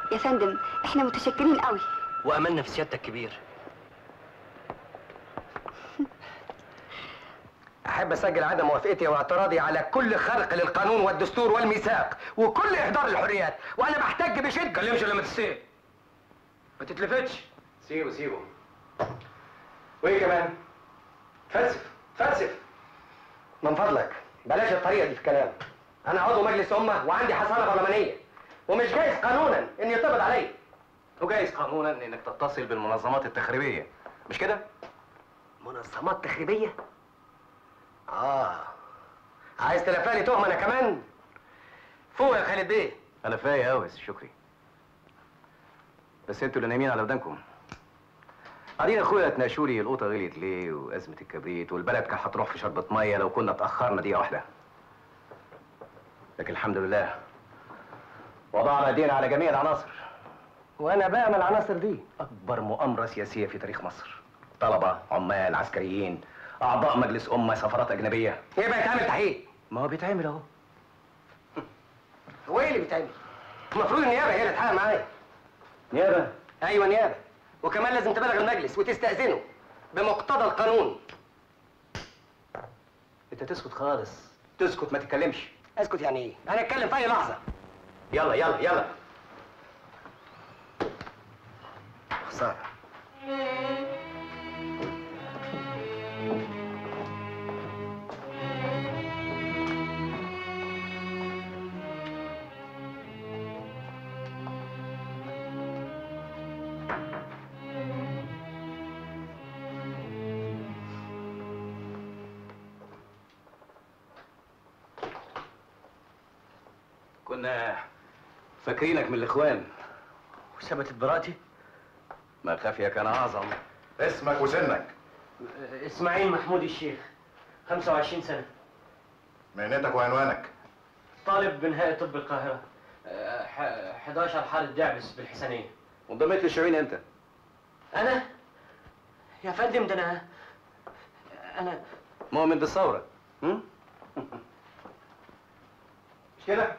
يا فندم احنا متشكرين قوي واملنا في سيادتك كبير احب اسجل عدم موافقتي واعتراضي على كل خرق للقانون والدستور والميثاق وكل اهدار للحريات وانا بحتج بشده تكلمش لما تستاهل ما تتلفتش سيبه سيبه وايه كمان فلسف فلسف من فضلك بلاش الطريقه دي في الكلام انا عضو مجلس امه وعندي حصانه برلمانيه ومش جايز قانونا ان يطبق عليا وجايز قانونا انك تتصل بالمنظمات التخريبيه مش كده منظمات تخريبيه اه عايز تلفاني تهمه انا كمان فوق يا خالد بيه انا فايق قوي يا شكري بس انتوا اللي نايمين على ودانكم قاعدين اخويا تناقشوا لي القوطه غليت ليه وازمه الكبريت والبلد كانت هتروح في شربة ميه لو كنا اتاخرنا دقيقه واحده لكن الحمد لله وضعنا ايدينا على جميع العناصر وانا بقى من العناصر دي اكبر مؤامره سياسيه في تاريخ مصر طلبه عمال عسكريين اعضاء مجلس امه سفارات اجنبيه يبقى يتعمل تحقيق ما هو بيتعمل اهو هو ايه اللي بيتعمل المفروض النيابه هي اللي تحقق معايا نيابه ايوه نيابه وكمان لازم تبلغ المجلس وتستاذنه بمقتضى القانون انت تسكت خالص تسكت ما تتكلمش اسكت يعني ايه انا اتكلم في اي لحظه يلا يلا يلا خساره كنا فاكرينك من الاخوان وثبتت براءتي ما خافية كان اعظم اسمك وسنك اسماعيل محمود الشيخ 25 سنة مهنتك وعنوانك طالب بنهائي طب القاهرة آه، ح- 11 حارة دعبس بالحسنية وانضميت للشيوعيين انت أنا؟ يا فندم ده أنا أنا مؤمن بالثورة هم؟ مش كده؟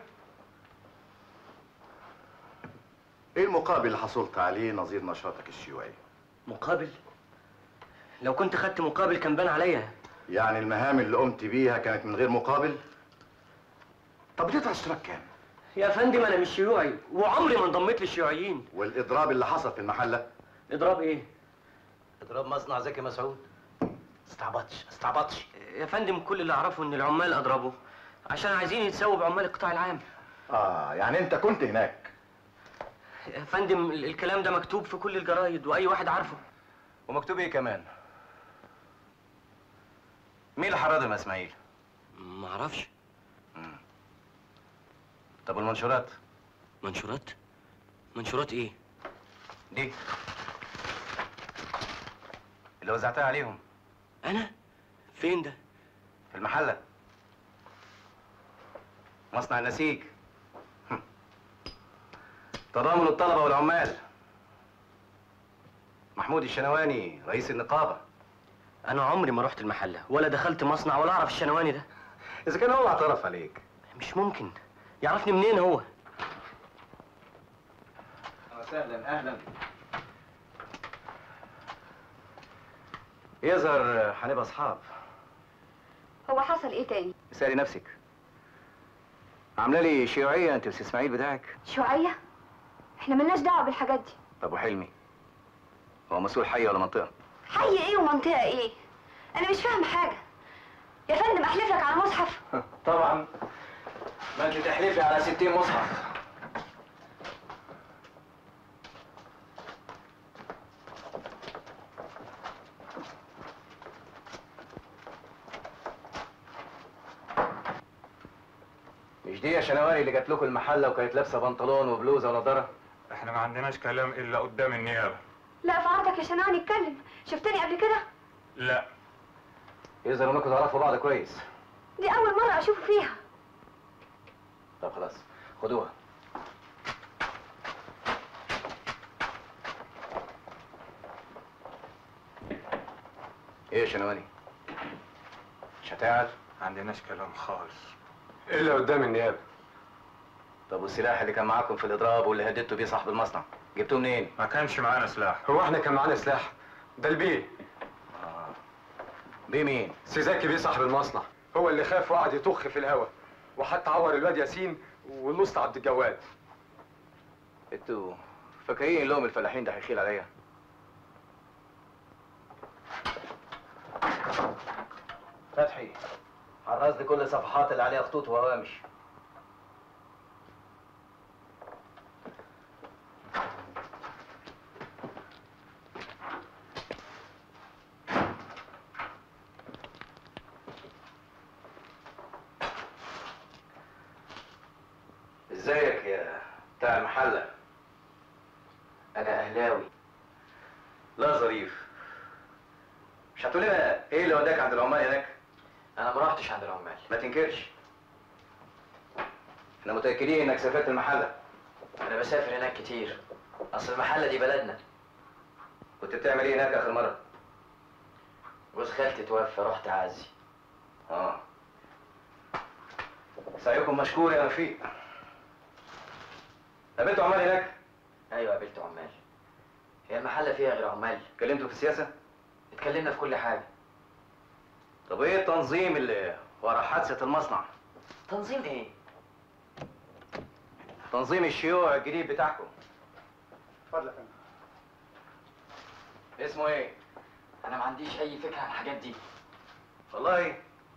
ايه المقابل اللي حصلت عليه نظير نشاطك الشيوعي؟ مقابل؟ لو كنت خدت مقابل كان بان عليا يعني المهام اللي قمت بيها كانت من غير مقابل؟ طب بتدفع اشتراك كام؟ يا فندم أنا مش شيوعي وعمري ما انضميت للشيوعيين والاضراب اللي حصل في المحله؟ إضراب إيه؟ اضراب مصنع زكي مسعود استعبطش استعبطش يا فندم كل اللي أعرفه إن العمال أضربوا عشان عايزين يتساووا بعمال القطاع العام اه يعني انت كنت هناك يا فندم ال- الكلام ده مكتوب في كل الجرايد وأي واحد عارفه ومكتوب ايه كمان مين اللي حرضهم يا اسماعيل ما أعرفش طب والمنشورات منشورات؟ منشورات إيه؟ دي اللي وزعتها عليهم أنا؟ فين ده؟ في المحلة مصنع النسيج هم. تضامن الطلبة والعمال محمود الشنواني رئيس النقابة أنا عمري ما رحت المحلة ولا دخلت مصنع ولا أعرف الشنواني ده إذا كان هو اعترف عليك مش ممكن يعرفني منين هو؟ وسهلا أهلا يظهر هنبقى أصحاب هو حصل ايه تاني اسألي نفسك عاملة لي شيوعية أنت بس إسماعيل بتاعك شوية احنا ملناش دعوة بالحاجات دي طب وحلمي هو مسؤول حي ولا منطقة حي ايه ومنطقة ايه انا مش فاهم حاجة يا فندم احلف لك على مصحف طبعا ما انت تحلفي على 60 مصحف مش دي يا شنواري اللي جات لكم المحله وكانت لابسه بنطلون وبلوزه ونضاره احنا ما عندناش كلام الا قدام النيابه لا في عرضك يا شناوي نتكلم شفتني قبل كده لا يظهر انكم تعرفوا بعض كويس دي اول مرة اشوفه فيها طب خلاص خدوها ايه يا شنواني مش هتعال ما عندناش كلام خالص الا قدام النيابه طب والسلاح اللي كان معاكم في الاضراب واللي هددتوا بيه صاحب المصنع جبتوه منين ما كانش معانا سلاح هو احنا كان معانا سلاح ده البيه بيه مين سي زكي بيه صاحب المصنع هو اللي خاف وقعد يطخ في الهوا وحتى عور الواد ياسين والنص عبد الجواد انتوا فاكرين لهم الفلاحين ده هيخيل عليا فتحي حرص لي كل الصفحات اللي عليها خطوط وهوامش ازيك يا بتاع المحله انا اهلاوي لا ظريف مش هتقول لنا ايه اللي وداك عند العمال هناك انا ما رحتش عند العمال ما تنكرش احنا متاكدين انك سافرت المحله انا بسافر هناك كتير اصل المحله دي بلدنا كنت بتعمل ايه هناك اخر مره جوز خالتي توفى رحت اعزي اه سعيكم مشكور يا رفيق قابلتوا عمال هناك ايوه قابلت عمال هي المحله فيها غير عمال اتكلمتوا في السياسه اتكلمنا في كل حاجه طب ايه التنظيم اللي ورا حادثه المصنع تنظيم ايه تنظيم الشيوع الجديد بتاعكم اتفضل يا فندم اسمه ايه انا ما عنديش اي فكره عن الحاجات دي والله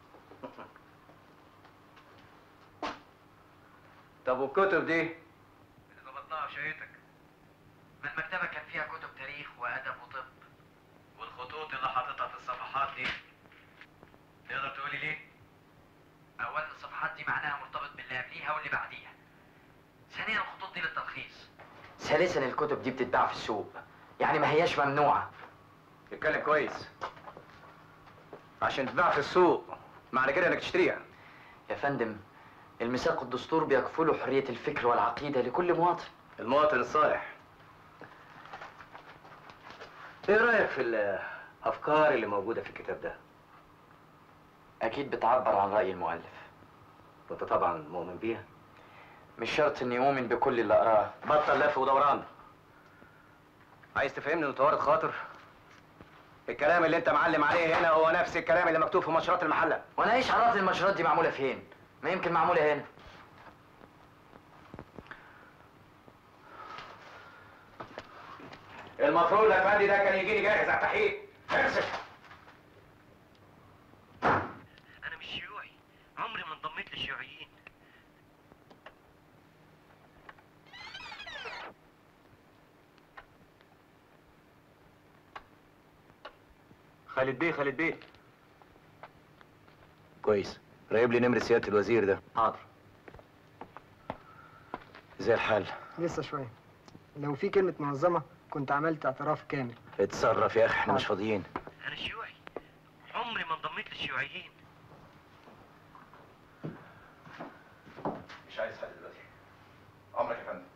طب والكتب دي اللي ظبطناها في شقتك ما المكتبه كان فيها كتب تاريخ وادب وطب والخطوط اللي حاططها في الصفحات دي تقدر تقولي ليه اولا الصفحات دي معناها مرتبط باللي قبليها واللي بعديها ثانيا الخطوط دي للتلخيص ثالثا الكتب دي بتتباع في السوق يعني ما هياش ممنوعه اتكلم كويس عشان تباع في السوق معنى كده انك تشتريها يا فندم الميثاق الدستور بيكفله حريه الفكر والعقيده لكل مواطن المواطن الصالح ايه رايك في الافكار اللي موجوده في الكتاب ده اكيد بتعبر عن راي المؤلف وانت طبعا مؤمن بيها مش شرط اني اؤمن بكل اللي اقراه بطل لف ودوران عايز تفهمني انه طوارئ خاطر الكلام اللي انت معلم عليه هنا هو نفس الكلام اللي مكتوب في مشروط المحله وانا ايش عرفني المنشورات دي معموله فين ما يمكن معموله هنا المفروض يا فندي ده كان يجيني جاهز على التحقيق امسك انا مش شيوعي عمري ما انضميت للشيوعيين خالد بيه خالد بيه كويس راقب لي نمرة سيادة الوزير ده حاضر زي الحال لسه شوية لو في كلمة منظمة كنت عملت اعتراف كامل اتصرف يا اخي احنا مش فاضيين انا شيوعي عمري ما انضميت للشيوعيين مش عايز حد دلوقتي عمرك يا فندم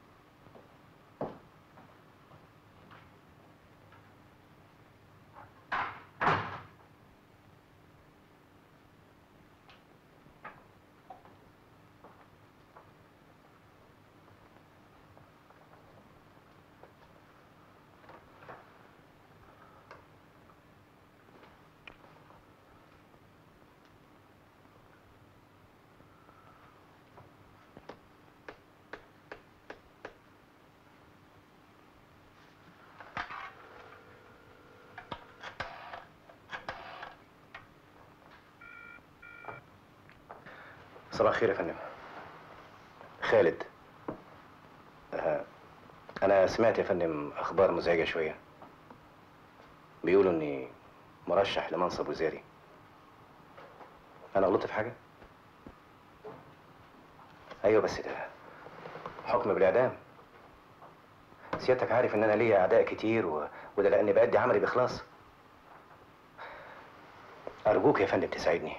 صباح الخير يا فندم خالد آه، انا سمعت يا فندم اخبار مزعجه شويه بيقولوا اني مرشح لمنصب وزاري انا غلطت في حاجه ايوه بس ده حكم بالاعدام سيادتك عارف ان انا ليا اعداء كتير و... وده لاني بأدي عملي باخلاص ارجوك يا فندم تساعدني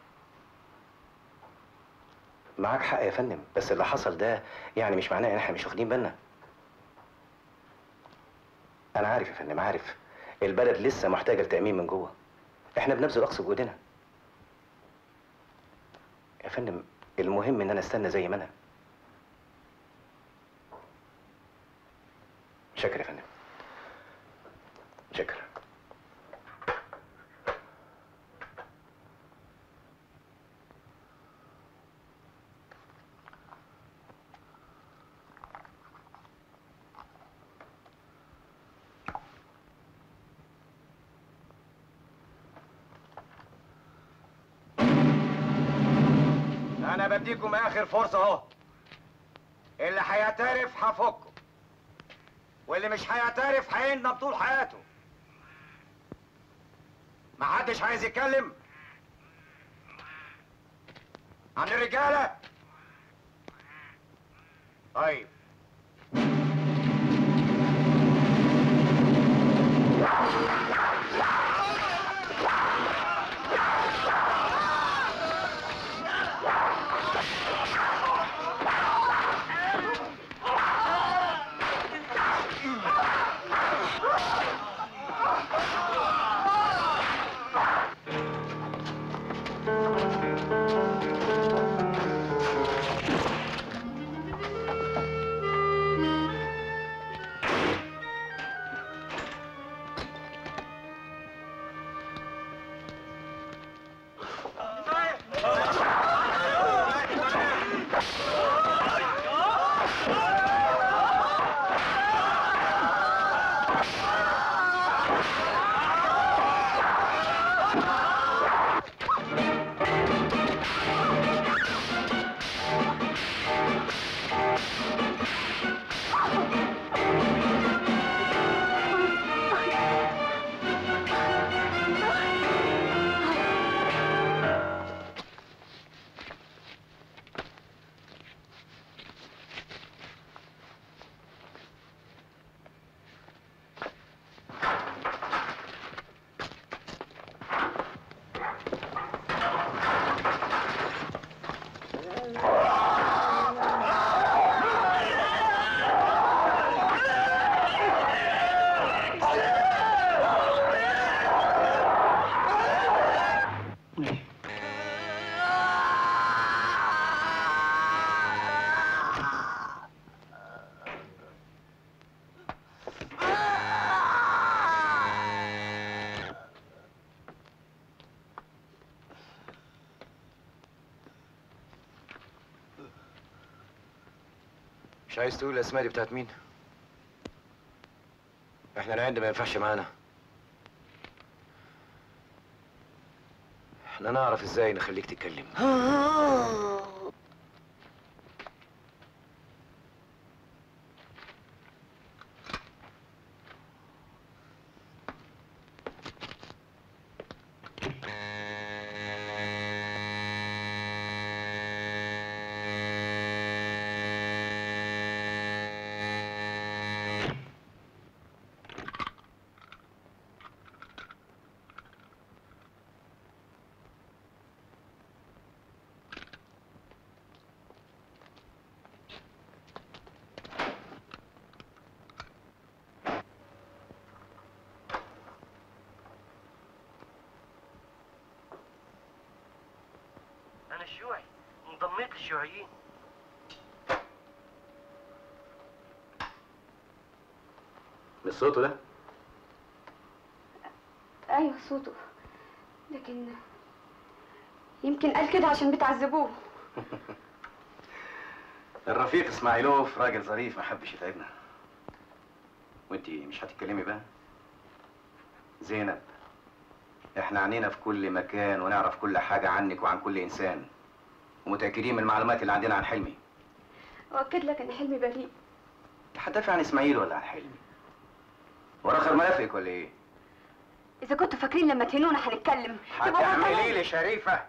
معاك حق يا فندم بس اللي حصل ده يعني مش معناه ان احنا مش واخدين بالنا انا عارف يا فندم عارف البلد لسه محتاجه لتامين من جوه احنا بنبذل اقصى جهدنا يا فندم المهم ان انا استنى زي ما انا شكرا يا فندم شكرا انا بديكم اخر فرصه اهو اللي هيعترف هفكه واللي مش هيعترف هيندم طول حياته محدش عايز يتكلم عن الرجاله طيب مش عايز تقول الاسماء دي بتاعت مين؟ احنا العند ما ينفعش معانا احنا نعرف ازاي نخليك تتكلم انا شيوعي انضميت للشيوعيين من صوته ده ايوه صوته لكن يمكن قال كده عشان بتعذبوه الرفيق اسماعيلوف راجل ظريف ما حبش يتعبنا وانت مش هتتكلمي بقى زينب احنا عنينا في كل مكان ونعرف كل حاجة عنك وعن كل انسان ومتأكدين من المعلومات اللي عندنا عن حلمي واكد لك ان حلمي بريء هتدافع عن اسماعيل ولا عن حلمي وراخر ملفك ولا ايه اذا كنتوا فاكرين لما تهنونا هنتكلم يبقى هو هتعملي كمان. لي شريفه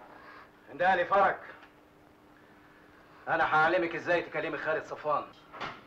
اندالي فرج انا هعلمك ازاي تكلمي خالد صفوان